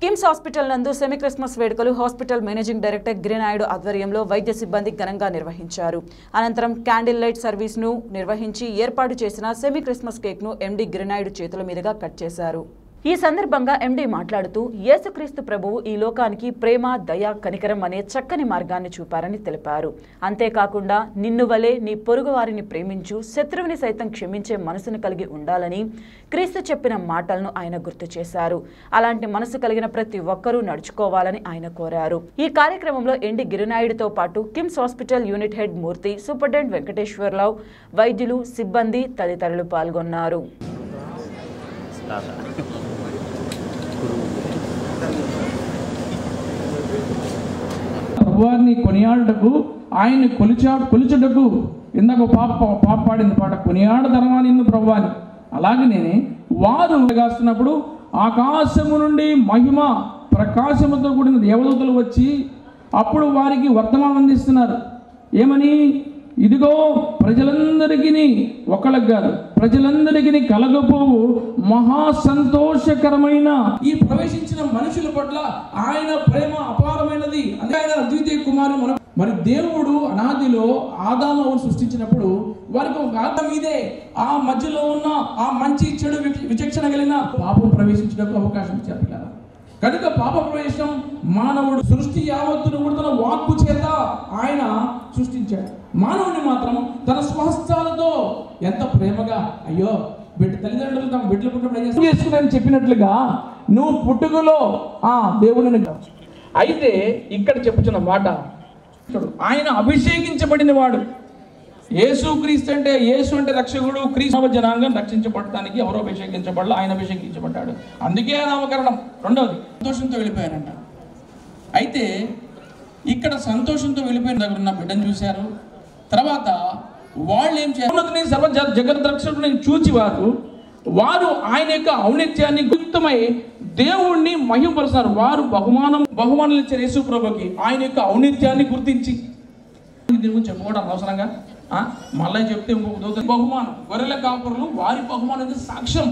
KIMS hospital నందు semi Christmas వేడుకలు hospital managing director Giri Naidu ఆధ్వర్యంలో వైద్య సిబ్బంది ఘనంగా నిర్వహించారు అనంతరం క్యాండిల్ లైట్ సర్వీస్ ను నిర్వహించి ఏర్పాటు చేసిన సెమీ క్రిస్మస్ కేక్ ను ఎండి గిరినాయుడు చేతుల మీదుగా కట్ చేశారు ఈ సందర్భంగా ఎండి మాట్లాడుతూ యేసుక్రీస్తు ప్రభువు ఈ లోకానికి ప్రేమ దయ కనికరం అనే చక్కని మార్గాన్ని చూపారని తెలిపారు అంతేకాకుండా నిన్ను వలె నీ పొరుగు వారిని ప్రేమించు శత్రువుని సైతం క్షమించే మనసును కలిగి ఉండాలని క్రీస్తు చెప్పిన మాటలను ఆయన గుర్తు చేశారు అలాంటి మనసు కలిగిన ప్రతి ఒక్కరూ నడుచుకోవాలని ఆయన కోరారు ఈ కార్యక్రమంలో ఎండి గిరినాయుడితో పాటు KIMS hospital unit head Murthy superintendent Venkateswara Rao వైద్యులు సిబ్బంది తదితరులు పాల్గొన్నారు ప్రభువారిని కొనియాడుటకు ఆయన్ని కొలిచా కొలుచుటకు ఇందాక పాప పాప పాడింది పాట కొనియాడ ధర్మా నిన్ను ప్రభువాని అలాగనే వారు కాస్తున్నప్పుడు ఆకాశము నుండి మహిమ ప్రకాశముతో కూడిన దేవదూతలు వచ్చి అప్పుడు వారికి వర్తమానం అందిస్తున్నారు ఏమని ఇదిగో ప్రజలందరికీ ఒకళ్ళకి కాదు ప్రజలందరికీ కలగపోవు మహా సంతోషకరమైన ఈ ప్రవేశించిన మనుషుల పట్ల ఆయన ప్రేమ అపారమైనది అదే ఆయన అద్వితీయ కుమారు మన మరి దేవుడు అనాదిలో ఆదామను సృష్టించినప్పుడు వారికి ఒక ఆదం ఇదే ఆ మధ్యలో ఉన్న ఆ మంచి చెడు విచ- విచక్షణ కలిగిన పాపం ప్రవేశించడానికి అవకాశం ఇచ్చారు పిల్లలు కనుక పాప ప్రవేశం మానవుడు సృష్టి యావత్తును కూడా తన వాక్కు చేత ఆయన సృష్టించాడు మానవుని మాత్రం తన స్వహస్తాలతో ఎంత ప్రేమగా అయ్యో బిడ్డ తల్లిదండ్రులు తమ బిడ్డలు పుట్టినప్పుడు చేసుకుని చెప్పినట్లుగా నువ్వు పుట్టుకలో ఆ దేవుడిని అయితే ఇక్కడ చెప్పుచున్న మాట చూడు ఆయన అభిషేకించబడిన వాడు యేసు క్రీస్తు అంటే యేసు అంటే రక్షకుడు క్రీస్తు జనాంగం రక్షించబడటానికి ఎవరో అభిషేకించబడాలి ఆయన అభిషేకించబడ్డాడు అందుకే నామకరణం రెండవది సంతోషంతో వెళ్ళిపోయారంట అయితే ఇక్కడ సంతోషంతో వెళ్ళిపోయిన దగ్గర ఉన్న బిడ్డను చూశారు తర్వాత వాళ్ళు ఏం చేయాలి సర్వ జ- జగత్ రక్షకుడు నేను చూచి వారు వారు ఆయన యొక్క ఔన్నత్యాన్ని గుప్తమై దేవుణ్ణి మహిమపరుస్తున్నారు వారు బహుమానం బహుమానాలు ఇచ్చారు యేసు ప్రభుకి ఆయన యొక్క ఔన్నత్యాన్ని గుర్తించి దీని గురించి చెప్పుకోవడం అవసరంగా ఆ? మళ్ళీ చెప్తే ఇంకొక దూత బహుమానం గొర్రెల కాపురులు వారి బహుమానం ఇది సాక్ష్యం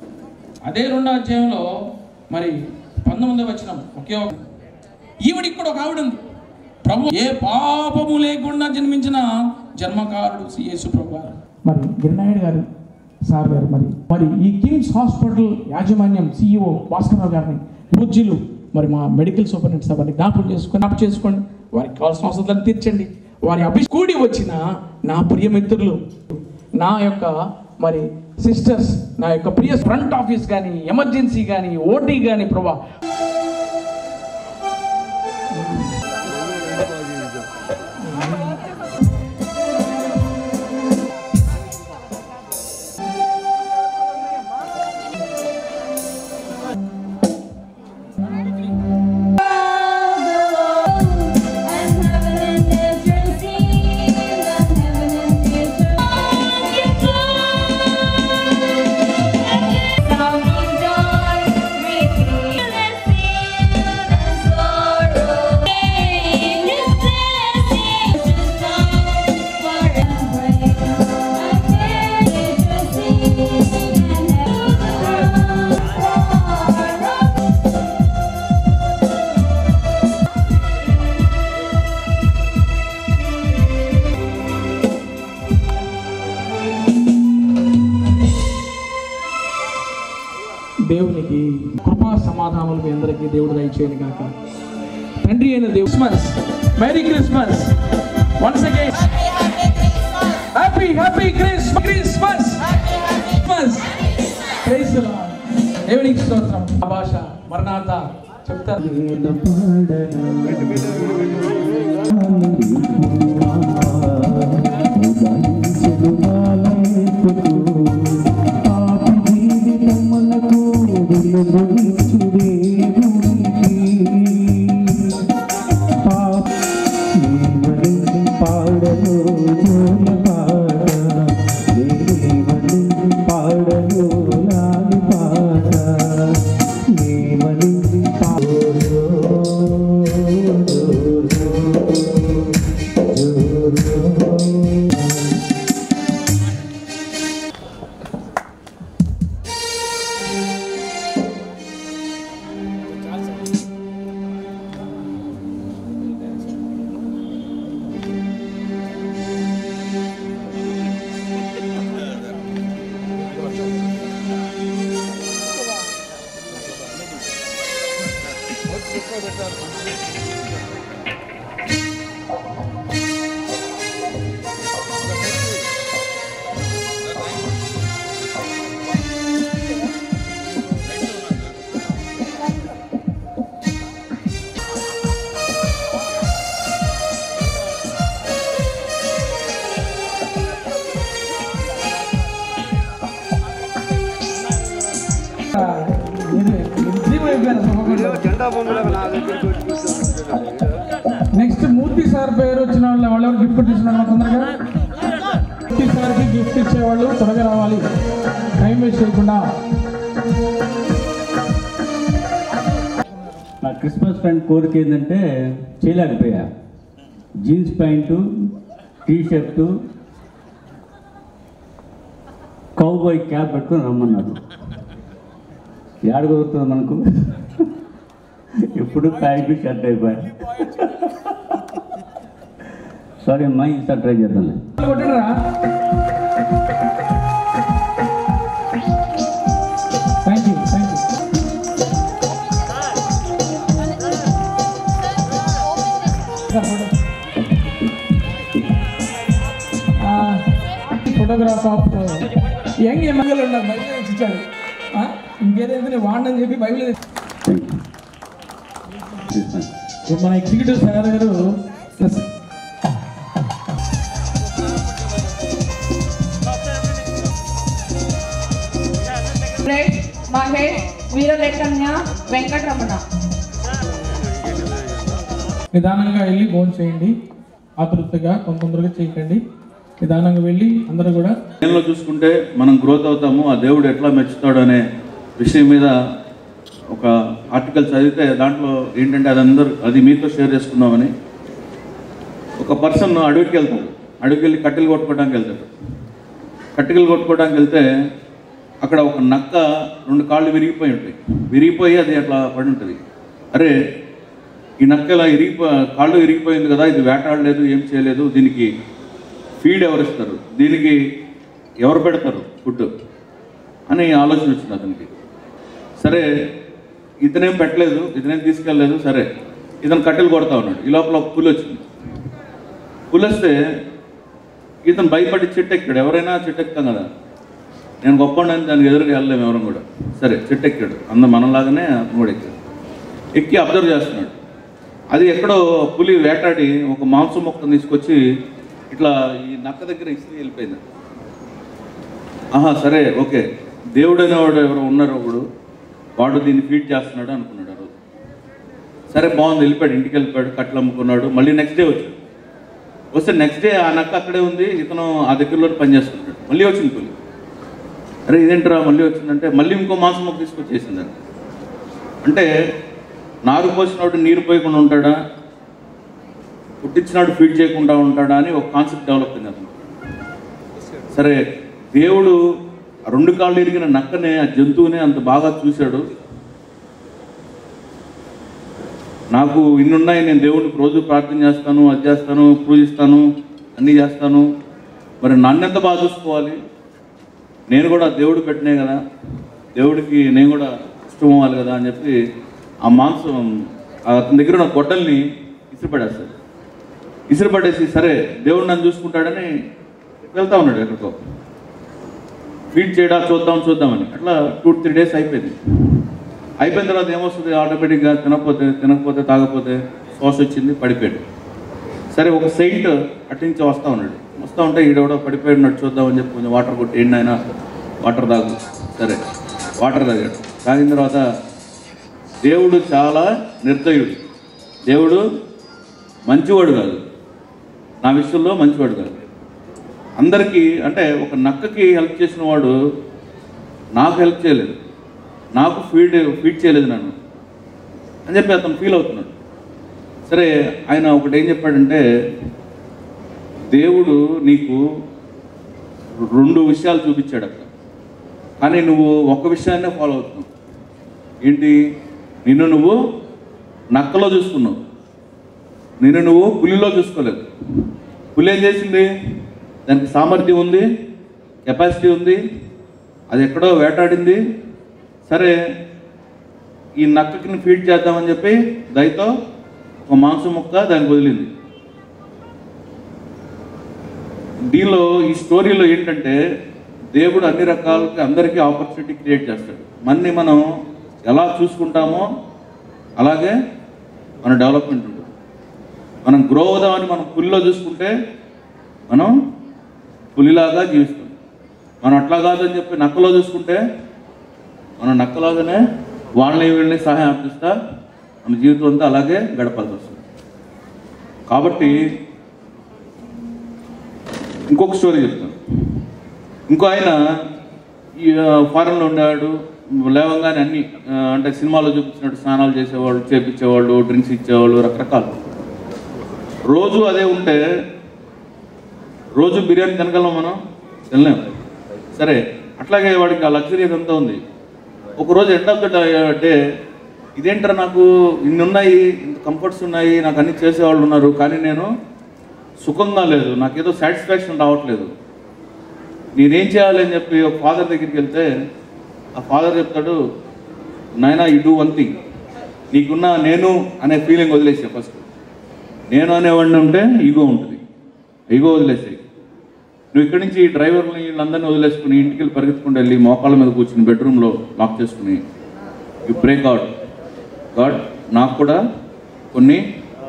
అదే రెండో అధ్యాయంలో మరి పంతొమ్మిది వచ్చిన ఒకే ఒక ఈవిడికి కూడా ఒక ఆవిడ ఉంది ప్రభు ఏ పాపము లేకుండా జన్మించిన జన్మకారుడు శ్రీ యేసు ప్రభు గారు మరి గిరినాయుడు గారు సార్ గారు మరి మరి ఈ కిమ్స్ హాస్పిటల్ యాజమాన్యం సిఇఓ భాస్కర్ గారిని పూజ్యులు మరి మా మెడికల్ సూపరింటెండెంట్ సార్ వారిని జ్ఞాపకం చేసుకొని జ్ఞాపకం చేసుకోండి వారికి కావాల్సిన అవసరాలను తీర్చండి వారి అభి కూడి వచ్చిన నా ప్రియ మిత్రులు నా యొక్క మరి సిస్టర్స్ నా యొక్క ప్రియ ఫ్రంట్ ఆఫీస్ కానీ ఎమర్జెన్సీ కానీ ఓటీ కానీ ప్రభా దేవునికి కృపా సమాధానాలు మీ అందరికీ దేవుడు దయచేయను కాక తండ్రి అయిన దేవుడు Christmas merry Christmas once again happy happy Christmas Christmas Christmas praise the Lord దేవునికి స్తోత్రం ఆ భాష మరణాత చెప్తారు పాడను నెక్స్ట్ మూర్తి సార్ పేరు వచ్చిన వాళ్ళు వాళ్ళెవరు గిఫ్ట్ తీసుకున్నారు తొందరగా మూర్తి సార్కి గిఫ్ట్ ఇచ్చేవాళ్ళు త్వరగా రావాలి టైం వేస్ట్ చేయకుండా నా క్రిస్మస్ ఫ్రెండ్ కోరిక ఏంటంటే చేయలేకపోయా jeans pant T shirt cowboy cap పెట్టుకొని రమ్మన్నారు ఏడ కుదురుతుంది మనకు ఎప్పుడు ప్యాంటు షర్ట్ అయిపోయా సారీ అమ్మా ఈసారి ట్రై చేద్దాం కొట్టరా thank you thank you photograph of young ఎమ్మెల్యేలు ఉన్నారు బైబిల్ తెచ్చి ఇచ్చాడు ఆ, ఇంకేదైతే నేను వాడినని చెప్పి బైబిల్ తెచ్చి- థ్యాంక్ యూ ఇప్పుడు మన ఎగ్జిక్యూటివ్ సార్ గారు ప్లస్ ఫ్రెండ్ మహేష్ వీరలెక్కన్య వెంకటరమణ నిదానంగా వెళ్ళి ఫోన్ చేయండి ఆతృతగా కొంత తొందరగా చేయకండి నిదానంగా వెళ్ళి అందరూ కూడా లో చూసుకుంటే మనం గ్రోత్ అవుతాము ఆ దేవుడు ఎట్లా మెచ్చుతాడు అనే విషయం మీద ఒక ఆర్టికల్ చదివితే దాంట్లో ఏంటంటే అది అందరు అది మీతో షేర్ చేసుకుందామని ఒక పర్సన్ అడవికి వెళ్తాడు అడవికి వెళ్ళి కట్టెలు కొట్టుకోవడానికి వెళ్తాడు కట్టెలు కొట్టుకోవడానికి వెళ్తే అక్కడ ఒక నక్క రెండు కాళ్ళు విరిగిపోయి ఉంటాయి విరిగిపోయి అది అట్లా పడి ఉంటుంది అరే ఈ నక్క ఇలా ఇరిగిపో కాళ్ళు విరిగిపోయింది కదా ఇది వేటాడలేదు ఏం చేయలేదు దీనికి ఫీడ్ ఎవరు ఇస్తారు దీనికి ఎవరు పెడతారు ఫుడ్ అని ఆలోచన వచ్చింది అతనికి సరే ఇతనేం పెట్టలేదు ఇతనేం తీసుకెళ్ళలేదు సరే ఇతను కట్టెలు కొడతా ఉన్నాడు ఈ లోపల ఒక పులి వచ్చింది పులి వస్తే ఇతను భయపడి చెట్టు ఎక్కాడు ఎవరైనా చెట్టు ఎక్కుతాం కదా నేను గొప్ప దానికి ఎదురుగా వెళ్ళలేము ఎవరం కూడా సరే చెట్టు ఎక్కాడు అంద మనలాగానే అతను కూడా ఎక్కాడు ఎక్కి అబ్జర్వ్ చేస్తున్నాడు అది ఎక్కడో పులి వేటాడి ఒక మాంసం మొక్కను తీసుకొచ్చి ఇట్లా ఈ నక్క దగ్గర ఇస్త్రీ వెళ్ళిపోయింది ఆహా సరే ఓకే దేవుడు అనేవాడు ఎవరు ఉన్నారు ఒకడు వాడు దీన్ని ఫీడ్ చేస్తున్నాడు అనుకున్నాడు ఆ రోజు సరే బాగుంది వెళ్ళిపోయాడు ఇంటికి వెళ్ళిపోయాడు కట్టలు అమ్ముకున్నాడు మళ్ళీ నెక్స్ట్ డే వచ్చాడు వస్తే నెక్స్ట్ డే ఆ నక్క అక్కడే ఉంది ఇతను ఆ దగ్గరలో పని చేసుకుంటాడు మళ్ళీ వచ్చింది పులి అరే ఇదేంట్రా మళ్ళీ వచ్చిందంటే మళ్ళీ ఇంకో మాంసం మొక్క తీసుకొచ్చేసిందండి అంటే నారు పోసినప్పుడు నీరు పోయకుండా ఉంటాడా పుట్టించినాడు ఫీడ్ చేయకుండా ఉంటాడా అని ఒక కాన్సెప్ట్ డెవలప్ అయింది అతను సరే దేవుడు ఆ రెండు కాళ్ళు ఎరిగిన నక్కనే ఆ జంతువునే అంత బాగా చూశాడు నాకు ఇన్నున్నాయి నేను దేవుడికి రోజు ప్రార్థన చేస్తాను అది చేస్తాను పూజిస్తాను అన్నీ చేస్తాను మరి నన్నెంత బాగా చూసుకోవాలి నేను కూడా దేవుడు పెట్టినే కదా దేవుడికి నేను కూడా ఇష్టం అవ్వాలి కదా అని చెప్పి ఆ మాంసం ఆ అతని దగ్గర ఉన్న గొడ్డల్ని ఇసిరిపడేస్తాడు ఇసిరిపడేసి సరే దేవుడు నన్ను చూసుకుంటాడని వెళ్తా ఉన్నాడు ఎక్కడికో ఫీడ్ చేయడా చూద్దాం చూద్దామని అట్లా టూ త్రీ డేస్ అయిపోయింది అయిపోయిన తర్వాత ఏమొస్తుంది ఆటోమేటిక్గా తినకపోతే తినకపోతే తాగకపోతే శ్వాస వచ్చింది పడిపోయాడు సరే ఒక సెయింట్ అటు నుంచి వస్తూ ఉన్నాడు వస్తూ ఉంటే ఈడెవడో పడిపోయి ఉన్నాడు చూద్దామని చెప్పి కొంచెం వాటర్ కొట్టి ఏంటి ఆయన వాటర్ తాగు సరే వాటర్ తాగాడు తాగిన తర్వాత దేవుడు చాలా నిర్దయుడు దేవుడు మంచివాడు కాదు నా విషయంలో మంచివాడు కాదు అందరికీ అంటే ఒక నక్కకి హెల్ప్ చేసిన వాడు నాకు హెల్ప్ చేయలేదు నాకు ఫీడ్ ఫీడ్ చేయలేదు నన్ను అని చెప్పి అతను ఫీల్ అవుతున్నాడు సరే ఆయన ఒకటి ఏం చెప్పాడంటే దేవుడు నీకు రెండు విషయాలు చూపించాడు అక్కడ కానీ నువ్వు ఒక్క విషయాన్నే ఫాలో అవుతున్నావు ఏంటి నిన్ను నువ్వు నక్కలో చూసుకున్నావు నిన్ను నువ్వు పులిలో చూసుకోలేదు పులి ఏం చేసింది దానికి సామర్థ్యం ఉంది కెపాసిటీ ఉంది అది ఎక్కడో వేటాడింది సరే ఈ నక్కకి ఫీడ్ చేద్దామని చెప్పి దయతో ఒక మాంసం ముక్క దానికి వదిలింది దీనిలో ఈ స్టోరీలో ఏంటంటే దేవుడు అన్ని రకాలకి అందరికీ ఆపర్చునిటీ క్రియేట్ చేస్తాడు మన్ని మనం ఎలా చూసుకుంటామో అలాగే మన డెవలప్మెంట్ ఉంటుంది మనం గ్రో అవుదామని మనం పులిలో చూసుకుంటే మనం పులిలాగా జీవిస్తాం మనం అట్లా కాదని చెప్పి నక్కలో చూసుకుంటే మనం నక్కలాగానే వాళ్ళని వీళ్ళని సహాయం అర్పిస్తా మన జీవితం అంతా అలాగే గడపాల్సి వస్తుంది కాబట్టి ఇంకొక స్టోరీ చెప్తాను ఇంకో ఆయన ఈ ఫారెన్లో ఉండేవాడు లేవంగానే అన్ని ఆ, అంటే సినిమాలో చూపించినట్టు స్నానాలు చేసేవాళ్ళు చేపించేవాళ్ళు డ్రింక్స్ ఇచ్చేవాళ్ళు రకరకాలు రోజు అదే ఉంటే రోజు బిర్యానీ తినగలం మనం తినలేం సరే అట్లాగే వాడికి ఆ లగ్జరీ అంతా ఉంది ఒకరోజు ఎండ్ ఆఫ్ ద డే ఇదేంటారా నాకు ఇన్ని ఉన్నాయి ఇంత కంఫర్ట్స్ ఉన్నాయి నాకు అన్ని చేసేవాళ్ళు ఉన్నారు కానీ నేను సుఖంగా లేదు నాకేదో సాటిస్ఫాక్షన్ రావట్లేదు నేనేం చేయాలి అని చెప్పి ఒక ఫాదర్ దగ్గరికి వెళ్తే ఆ ఫాదర్ చెప్తాడు నాయనా యూ డూ వన్ థింగ్ నీకున్న నేను అనే ఫీలింగ్ వదిలేసా ఫస్ట్ నేను అనేవాడిని ఉంటే ఈగో ఉంటుంది ఈగో వదిలేసాయి నువ్వు ఇక్కడి నుంచి డ్రైవర్ని వీళ్ళందరినీ వదిలేసుకుని ఇంటికి వెళ్ళి పరిగెత్తుకుంటూ వెళ్ళి మోకాళ్ళ మీద కూర్చుని బెడ్రూమ్లో లాక్ చేసుకుని యు ప్రే గాడ్ గాడ్ నాకు కూడా కొన్ని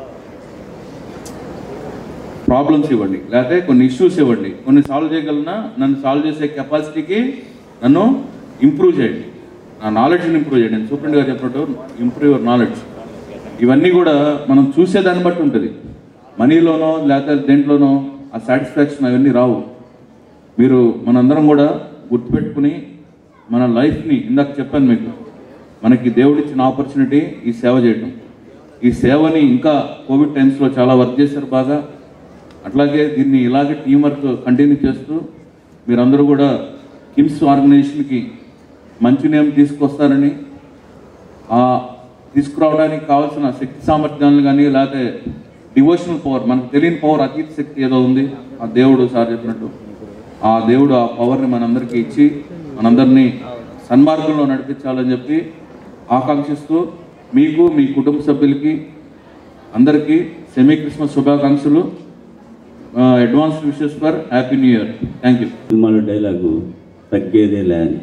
ప్రాబ్లమ్స్ ఇవ్వండి లేకపోతే కొన్ని ఇష్యూస్ ఇవ్వండి కొన్ని సాల్వ్ చేయగలనా నన్ను సాల్వ్ చేసే కెపాసిటీకి నన్ను ఇంప్రూవ్ చేయండి నా నాలెడ్జ్ని ఇంప్రూవ్ చేయండి నేను సూపరింట్ గారు చెప్పినట్టు ఇంప్రూవ్ యువర్ నాలెడ్జ్ ఇవన్నీ కూడా మనం చూసేదాన్ని బట్టి ఉంటుంది మనీలోనో లేకపోతే దేంట్లోనో ఆ సాటిస్ఫాక్షన్ అవన్నీ రావు మీరు మనందరం కూడా గుర్తుపెట్టుకుని మన లైఫ్ని ఇందాక చెప్పాను మీకు మనకి దేవుడిచ్చిన ఆపర్చునిటీ ఈ సేవ చేయటం ఈ సేవని ఇంకా కోవిడ్ టైమ్స్లో చాలా వర్క్ చేశారు బాగా అట్లాగే దీన్ని ఇలాగే టీం వర్క్ కంటిన్యూ చేస్తూ మీరందరూ కూడా కిమ్స్ ఆర్గనైజేషన్కి మంచి నేమ్ తీసుకొస్తారని ఆ తీసుకురావడానికి కావాల్సిన శక్తి సామర్థ్యాలను కానీ లేకపోతే డివోషనల్ పవర్ మనకు తెలియని పవర్ అతీత శక్తి ఏదో ఉంది ఆ దేవుడు సార్ చెప్పినట్టు ఆ దేవుడు ఆ పవర్ని మనందరికీ ఇచ్చి మనందరినీ సన్మార్గంలో నడిపించాలని చెప్పి ఆకాంక్షిస్తూ మీకు మీ కుటుంబ సభ్యులకి అందరికీ సెమీ క్రిస్మస్ శుభాకాంక్షలు advance wishes for happy new year thank you సినిమాలో డైలాగు తగ్గేదేలే అని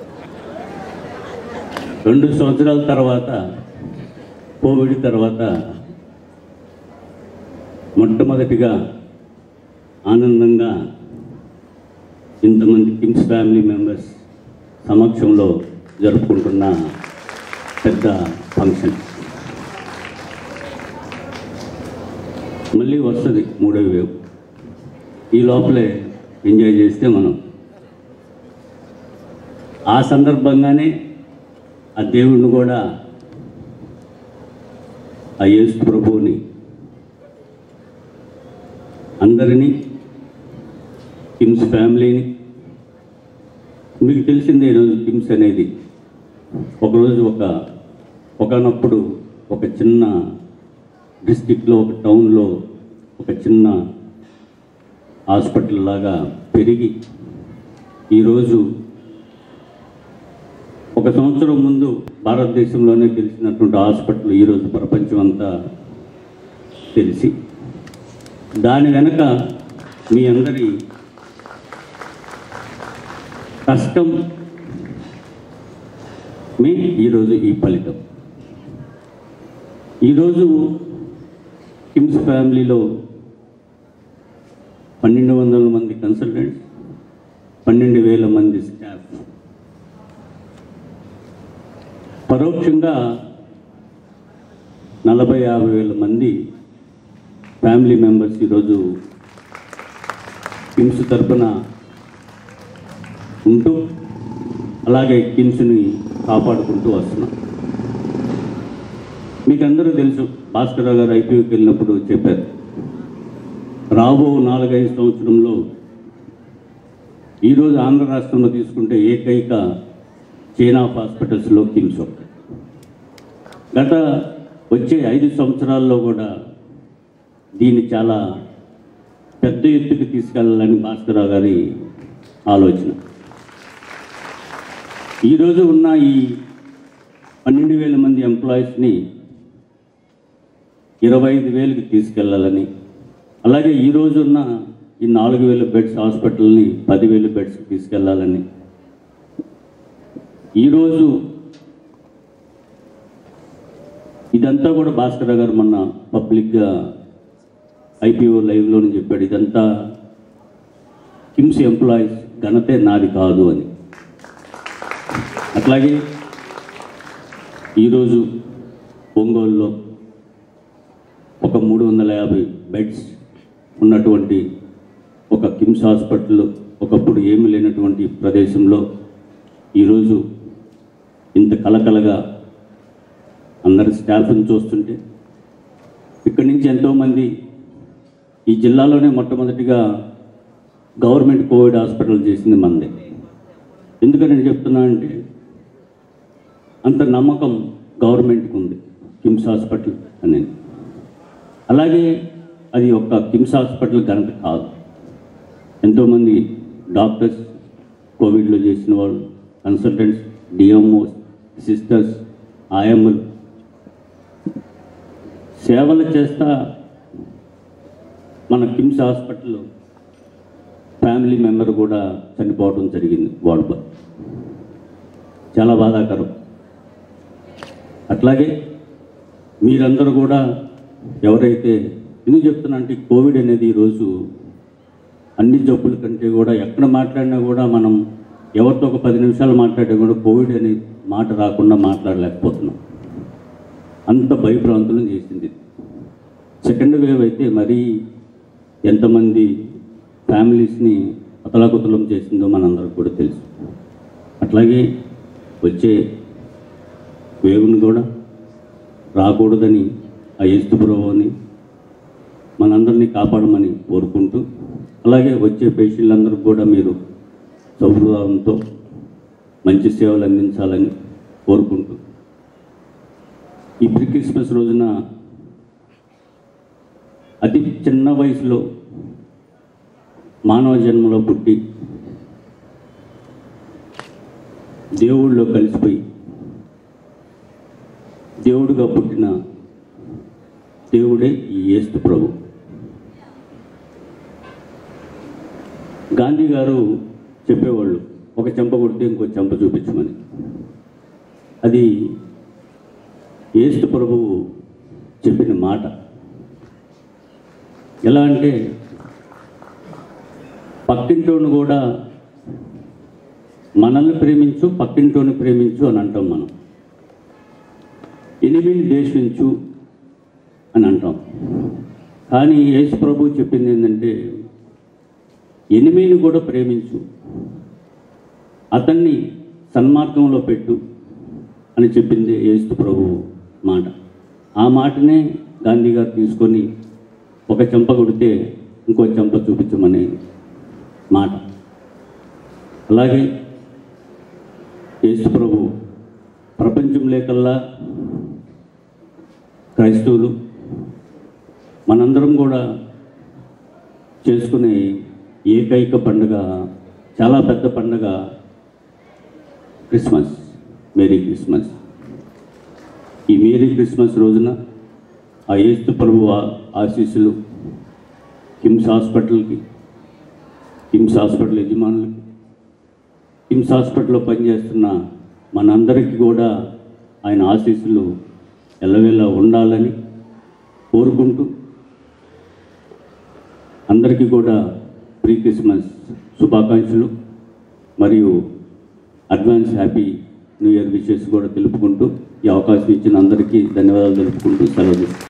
రెండు సంవత్సరాల తర్వాత కోవిడ్ తర్వాత మొట్టమొదటిగా ఆనందంగా ఇంతమంది కిమ్స్ ఫ్యామిలీ మెంబర్స్ సమక్షంలో జరుపుకుంటున్న పెద్ద ఫంక్షన్ మళ్ళీ వస్తుంది మూడో వేవ్ ఈ లోపలే ఎంజాయ్ చేస్తే మనం ఆ సందర్భంగానే ఆ దేవుడిని కూడా ఆ యేసు ప్రభువుని అందరినీ కిమ్స్ ఫ్యామిలీని మీకు తెలిసిందే ఈరోజు కిమ్స్ అనేది ఒకరోజు ఒక ఒకనప్పుడు ఒక చిన్న డిస్టిక్లో ఒక టౌన్లో ఒక చిన్న హాస్పిటల్ లాగా పెరిగి ఈరోజు ఒక సంవత్సరం ముందు భారతదేశంలోనే తెలిసినటువంటి హాస్పిటల్ ఈరోజు ప్రపంచం అంతా తెలిసి దాని వెనక మీ అందరి కష్టం మీ ఈరోజు ఈ ఫలితం ఈరోజు కిమ్స్ ఫ్యామిలీలో పన్నెండు వందల మంది కన్సల్టెంట్స్ పన్నెండు వేల మంది స్టాఫ్ పరోక్షంగా నలభై యాభై వేల మంది ఫ్యామిలీ మెంబర్స్ ఈరోజు కిమ్స్ తరపున ఉంటూ అలాగే కిమ్స్ని కాపాడుకుంటూ వస్తున్నాం మీకు అందరూ తెలుసు భాస్కరరావు గారు ఐపీఓకి వెళ్ళినప్పుడు చెప్పారు రాబో నాలుగైదు సంవత్సరంలో ఈరోజు ఆంధ్ర రాష్ట్రంలో తీసుకుంటే ఏకైక చైన్ ఆఫ్ హాస్పిటల్స్లో కిమ్స్ ఒకటి గత వచ్చే ఐదు సంవత్సరాల్లో కూడా దీన్ని చాలా పెద్ద ఎత్తుకు తీసుకెళ్ళాలని భాస్కరరావు గారి ఆలోచన ఈరోజు ఉన్న ఈ పన్నెండు వేల మంది ఎంప్లాయీస్ని ఇరవై ఐదు వేలకి తీసుకెళ్లాలని అలాగే ఈ రోజున్న ఈ నాలుగు వేల బెడ్స్ హాస్పిటల్ని పదివేల బెడ్స్కి తీసుకెళ్లాలని ఈరోజు ఇదంతా కూడా భాస్కర్ గారు మొన్న పబ్లిక్గా ఐపీఓ లైవ్లోనే చెప్పాడు ఇదంతా కిమ్స్ ఎంప్లాయీస్ ఘనతే నాది కాదు అని అట్లాగే ఈరోజు ఒంగోలులో ఒక మూడు వందల యాభై బెడ్స్ ఉన్నటువంటి ఒక కిమ్స్ హాస్పిటల్ ఒకప్పుడు ఏమీ లేనటువంటి ప్రదేశంలో ఈరోజు ఇంత కలకలగా అందరి స్టాఫ్ని చూస్తుంటే ఇక్కడి నుంచి ఎంతోమంది ఈ జిల్లాలోనే మొట్టమొదటిగా గవర్నమెంట్ కోవిడ్ హాస్పిటల్ చేసింది మందే ఎందుకని నేను చెప్తున్నా అంటే అంత నమ్మకం గవర్నమెంట్కి ఉంది కిమ్స్ హాస్పిటల్ అనేది అలాగే అది ఒక కిమ్స్ హాస్పిటల్ ఘనత కాదు ఎంతోమంది డాక్టర్స్ కోవిడ్లో చేసిన వాళ్ళు కన్సల్టెంట్స్ డిఎంఓస్ సిస్టర్స్ ఆయమ్మలు సేవలు చేస్తా మన కిమ్స్ హాస్పిటల్లో ఫ్యామిలీ మెంబర్ కూడా చనిపోవడం జరిగింది వార్డ్ బాయ్ చాలా బాధాకరం అట్లాగే మీరందరూ కూడా ఎవరైతే ఎందుకు చెప్తున్నా అంటే ఈ కోవిడ్ అనేది ఈరోజు అన్ని జబ్బుల కంటే కూడా ఎక్కడ మాట్లాడినా కూడా మనం ఎవరితో ఒక పది నిమిషాలు మాట్లాడినా కూడా కోవిడ్ అనే మాట రాకుండా మాట్లాడలేకపోతున్నాం అంత భయభ్రాంతులను చేసింది సెకండ్ వేవ్ అయితే మరీ ఎంతమంది ఫ్యామిలీస్ని అతలాకుతలం చేసిందో మనందరికి కూడా తెలుసు అట్లాగే వచ్చే వేవ్ని కూడా రాకూడదని ఆ ఏస్తుప్రభుని మనందరినీ కాపాడమని కోరుకుంటూ అలాగే వచ్చే పేషెంట్లందరికీ కూడా మీరు సౌహృదంతో మంచి సేవలు అందించాలని కోరుకుంటూ ఈ ప్రీ క్రిస్మస్ రోజున అతి చిన్న వయసులో మానవ జన్మలో పుట్టి దేవుళ్ళలో కలిసిపోయి దేవుడిగా పుట్టిన దేవుడే ఈ యేస్తు ప్రభు గాంధీ గారు చెప్పేవాళ్ళు ఒక చెంప కొడితే ఇంకో చెంప చూపించమని అది యేస్తు ప్రభువు చెప్పిన మాట ఎలా అంటే పక్కింటోని కూడా మనల్ని ప్రేమించు పక్కింటోని ప్రేమించు అని అంటాం మనం ఎనిమిది దేశించు అని అంటాం కానీ యేసు ప్రభు చెప్పింది ఏంటంటే ఎనిమిదిని కూడా ప్రేమించు అతన్ని సన్మార్గంలో పెట్టు అని చెప్పింది యేసు ప్రభు మాట ఆ మాటనే గాంధీ గారు తీసుకొని ఒక చెంప కొడితే ఇంకో చెంప చూపించమనే మాట అలాగే యేసు ప్రభు ప్రపంచం లేకల్లా క్రైస్తవులు మనందరం కూడా చేసుకునే ఏకైక పండుగ చాలా పెద్ద పండుగ క్రిస్మస్ మేరీ క్రిస్మస్ ఈ మేరీ క్రిస్మస్ రోజున ఆ ఏస్తు ప్రభు ఆ- ఆశీస్సులు కిమ్స్ హాస్పిటల్కి కిమ్స్ హాస్పిటల్ యజమానులకి కిమ్స్ హాస్పిటల్లో పనిచేస్తున్న మనందరికీ కూడా ఆయన ఆశీస్సులు ఎల్లవేళ ఉండాలని కోరుకుంటూ అందరికీ కూడా ప్రీ క్రిస్మస్ శుభాకాంక్షలు మరియు advance happy new year wishes కూడా తెలుపుకుంటూ ఈ అవకాశం ఇచ్చిన అందరికీ ధన్యవాదాలు తెలుపుకుంటూ సెలవు తీసుకుంటాను.